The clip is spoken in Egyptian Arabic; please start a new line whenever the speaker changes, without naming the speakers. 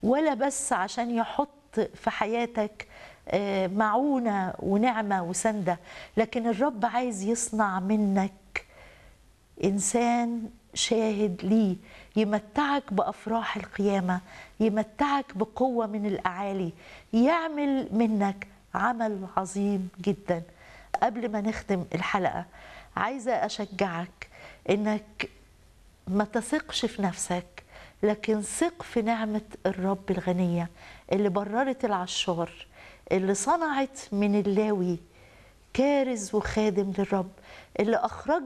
ولا بس عشان يحط في حياتك آه، معونة ونعمة وسندة لكن الرب عايز يصنع منك إنسان شاهد ليه يمتعك بأفراح القيامة يمتعك بقوة من الأعالي يعمل منك عمل عظيم جدا قبل ما نختم الحلقة عايزة أشجعك إنك ما تثقش في نفسك لكن ثق في نعمة الرب الغنية اللي بررت العشار اللي صنعت من اللاوي كارز وخادم للرب اللي أخرج